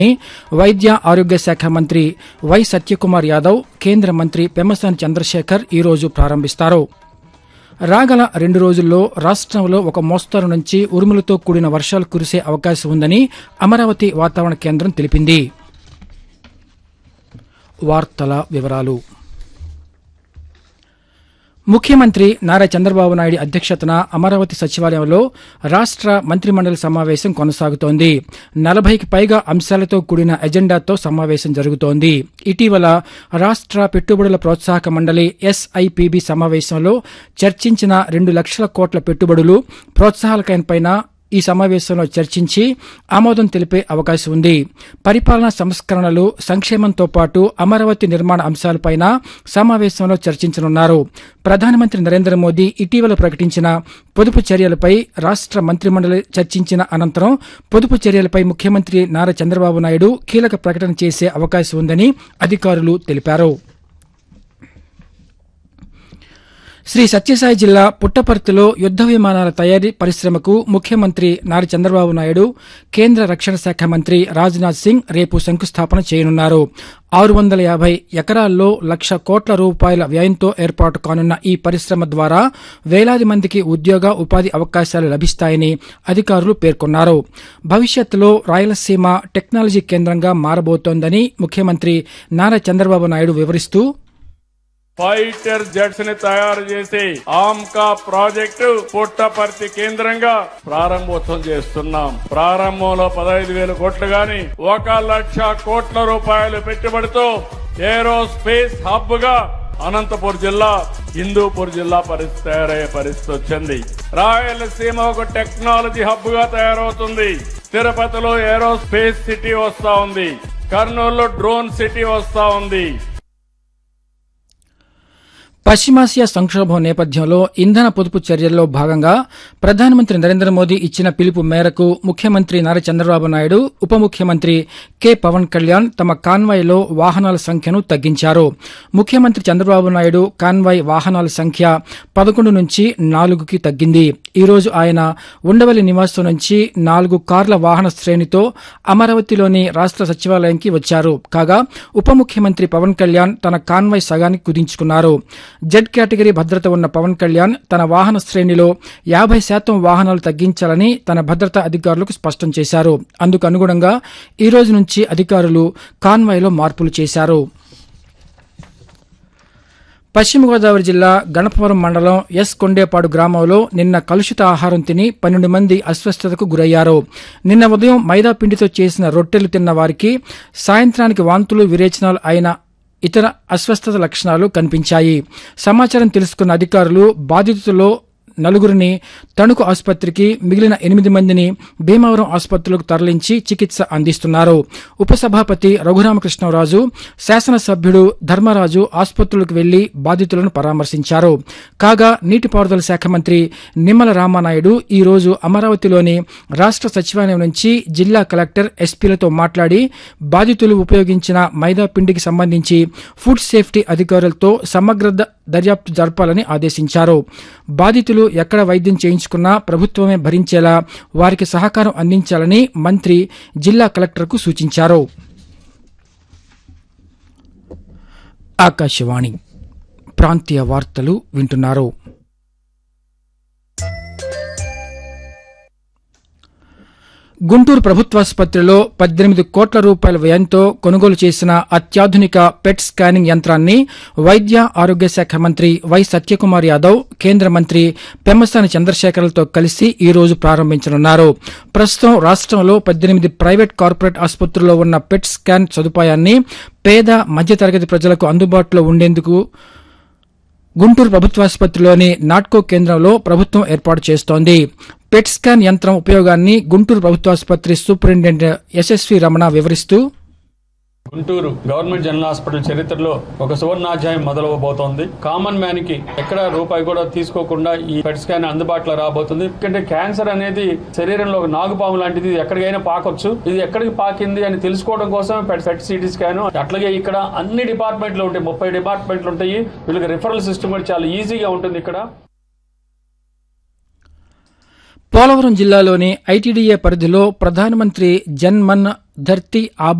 వైద్య ఆరోగ్య శాఖ మంత్రి వై సత్యకుమార్ యాదవ్ కేంద్ర మంత్రి పెమ్మసాని చంద్రశేఖర్ ఈ రోజు ప్రారంభిస్తారు రాగల రెండు రోజుల్లో రాష్ట్రంలో ఒక మోస్తరు నుంచి ఉరుములతో కూడిన వర్షాలు కురిసే అవకాశం ఉందని అమరావతి వాతావరణ కేంద్రం తెలిపింది వార్తల వివరాలు ముఖ్యమంత్రి నారా చంద్రబాబు నాయుడు అధ్యక్షతన అమరావతి సచివాలయంలో రాష్ట్ర మంత్రిమండలి సమావేశం కొనసాగుతోంది నలభైకి పైగా అంశాలతో కూడిన ఎజెండాతో సమావేశం జరుగుతోంది ఇటీవల రాష్ట్ర పెట్టుబడుల ప్రోత్సాహక మండలి ఎస్ఐపిబి సమావేశంలో చర్చించిన రెండు లక్షల కోట్ల పెట్టుబడులు ప్రోత్సాహకాలపైన ఈ సమావేశంలో చర్చించి ఆమోదం తెలిపే అవకాశం ఉంది పరిపాలనా సంస్కరణలు సంక్షేమంతో పాటు అమరావతి నిర్మాణ అంశాలపైన సమావేశంలో చర్చించనున్నారు ప్రధానమంత్రి నరేంద్ర మోదీ ఇటీవల ప్రకటించిన పొదుపు చర్యలపై రాష్ట్ర మంత్రిమండలి చర్చించిన అనంతరం పొదుపు చర్యలపై ముఖ్యమంత్రి నారా చంద్రబాబు నాయుడు కీలక ప్రకటన చేసే అవకాశం ఉందని అధికారులు తెలిపారు శ్రీ సత్యసాయి జిల్లా పుట్టపర్తిలో యుద్ద విమానాల తయారీ పరిశ్రమకు ముఖ్యమంత్రి నారా చంద్రబాబు నాయుడు కేంద్ర రక్షణ శాఖ మంత్రి రాజ్నాథ్ సింగ్ రేపు శంకుస్థాపన చేయనున్నారు ఆరు వందల యాభై ఎకరాల్లో లక్ష కోట్ల రూపాయల వ్యయంతో ఏర్పాటు కానున్న ఈ పరిశ్రమ ద్వారా వేలాది మందికి ఉద్యోగ ఉపాధి అవకాశాలు లభిస్తాయని అధికారులు పేర్కొన్నారు భవిష్యత్తులో రాయలసీమ టెక్నాలజీ కేంద్రంగా మారబోతోందని ముఖ్యమంత్రి నారా చంద్రబాబు నాయుడు వివరిస్తూ ఫైటర్ జెట్స్ ని తయారు చేసి ఆమ్కా ప్రాజెక్టు పుట్టపర్తి కేంద్రంగా ప్రారంభోత్సవం చేస్తున్నాం ప్రారంభంలో పదహైదు వేల కోట్లు గాని ఒక లక్ష కోట్ల రూపాయలు పెట్టుబడితో ఏరోస్పేస్ హబ్ గా అనంతపూర్ జిల్లా హిందూపూర్ జిల్లా పరిస్థితి తయారయ్యే పరిస్థితి వచ్చింది రాయలసీమ ఒక టెక్నాలజీ హబ్ గా తయారవుతుంది తిరుపతిలో ఏరోస్పేస్ సిటీ వస్తా ఉంది కర్నూలులో డ్రోన్ సిటీ వస్తా ఉంది పశ్చిమాసియా సంక్షోభం నేపథ్యంలో ఇంధన పొదుపు చర్యల్లో భాగంగా ప్రధానమంత్రి నరేంద్ర మోదీ ఇచ్చిన పిలుపు మేరకు ముఖ్యమంత్రి నారా చంద్రబాబు నాయుడు ఉప ముఖ్యమంత్రి కె పవన్ కళ్యాణ్ తమ కాన్వాయ్లో వాహనాల సంఖ్యను తగ్గించారు ముఖ్యమంత్రి చంద్రబాబు నాయుడు కాన్వాయ్ వాహనాల సంఖ్య పదకొండు నుంచి నాలుగుకి తగ్గింది ఈ రోజు ఆయన ఉండవల్లి నివాసం నుంచి నాలుగు కార్ల వాహన శ్రేణితో అమరావతిలోని రాష్ట్ర సచివాలయంకి వచ్చారు కాగా ఉప ముఖ్యమంత్రి పవన్ కళ్యాణ్ తన కాన్వాయ్ సగానికి కుదించుకున్నారు జెడ్ కేటగిరీ భద్రత ఉన్న పవన్ కళ్యాణ్ తన వాహన శ్రేణిలో యాభై శాతం వాహనాలు తగ్గించాలని తన భద్రతా అధికారులకు స్పష్టం చేశారు అందుకు అనుగుణంగా ఈ రోజు నుంచి అధికారులు కాన్వాయ్లో మార్పులు చేశారు పశ్చిమ గోదావరి జిల్లా గణపవరం మండలం ఎస్ కొండేపాడు గ్రామంలో నిన్న కలుషిత ఆహారం తిని పన్నెండు మంది అస్వస్థతకు గురయ్యారు నిన్న ఉదయం మైదా పిండితో చేసిన రొట్టెలు తిన్న వారికి సాయంత్రానికి వాంతులు విరేచనాలు అయిన ఇతర అస్వస్థత లక్షణాలు కనిపించాయి సమాచారం తెలుసుకున్న అధికారులు బాధితుల్లో నలుగురిని తణుకు ఆసుపత్రికి మిగిలిన ఎనిమిది మందిని భీమవరం ఆసుపత్రులకు తరలించి చికిత్స అందిస్తున్నారు ఉపసభాపతి రఘురామకృష్ణరాజు శాసనసభ్యుడు ధర్మరాజు ఆసుపత్రులకు వెళ్లి బాధితులను పరామర్శించారు కాగా నీటిపారుదల శాఖ మంత్రి నిమ్మల రామానాయుడు ఈ రోజు అమరావతిలోని రాష్ట్ర సచివాలయం నుంచి జిల్లా కలెక్టర్ ఎస్పీలతో మాట్లాడి బాధితులు ఉపయోగించిన మైదా పిండికి సంబంధించి ఫుడ్ సేఫ్టీ అధికారులతో సమగ్ర ద- దర్యాప్తు జరపాలని ఆదేశించారు బాధితులు ఎక్కడ వైద్యం చేయించుకున్నా ప్రభుత్వమే భరించేలా వారికి సహకారం అందించాలని మంత్రి జిల్లా కలెక్టర్కు సూచించారు ఆకాశవాణి ప్రాంతీయ వార్తలు వింటున్నారు గుంటూరు ప్రభుత్వాసుపత్రిలో పద్దెనిమిది కోట్ల రూపాయల వ్యయంతో కొనుగోలు చేసిన అత్యాధునిక పెట్ స్కానింగ్ యంత్రాన్ని వైద్య ఆరోగ్య శాఖ మంత్రి వై సత్యకుమార్ యాదవ్ కేంద్ర మంత్రి పెమ్మసాని చంద్రశేఖర్లతో కలిసి ఈ రోజు ప్రారంభించనున్నారు ప్రస్తుతం రాష్ట్రంలో పద్దెనిమిది ప్రైవేట్ కార్పొరేట్ ఆసుపత్రుల్లో ఉన్న పెట్ స్కాన్ సదుపాయాన్ని పేద మధ్యతరగతి ప్రజలకు అందుబాటులో ఉండేందుకు గుంటూరు ప్రభుత్వాసుపత్రిలోని నాట్కో కేంద్రంలో ప్రభుత్వం ఏర్పాటు చేస్తోంది పెట్ స్కాన్ యంత్రం ఉపయోగాన్ని గుంటూరు ప్రభుత్వాసుపత్రి సూపరింటెండెంట్ యశస్వి రమణ వివరిస్తూ గుంటూరు గవర్నమెంట్ జనరల్ హాస్పిటల్ చరిత్రలో ఒక సువర్ణాధ్యాయం మొదలవబోతోంది కామన్ మ్యాన్ కి ఎక్కడ రూపాయి కూడా తీసుకోకుండా ఈ పెట్ స్కాన్ అందుబాటులో రాబోతుంది ఎందుకంటే క్యాన్సర్ అనేది శరీరంలో ఒక నాగుపాము లాంటిది ఇది ఎక్కడికైనా పాకొచ్చు ఇది ఎక్కడికి పాకింది అని తెలుసుకోవడం కోసం పెట్ పెట్ సిటీ స్కాన్ అట్లాగే ఇక్కడ అన్ని డిపార్ట్మెంట్లు ఉంటాయి ముప్పై డిపార్ట్మెంట్లు ఉంటాయి వీళ్ళకి రిఫరల్ సిస్టమ్ కూడా చాలా ఈజీగా ఉంటుంది ఇక్కడ పోలవరం జిల్లాలోని ఐటీడీఏ పరిధిలో ప్రధానమంత్రి జన్ మన్ ధర్తీ ఆబా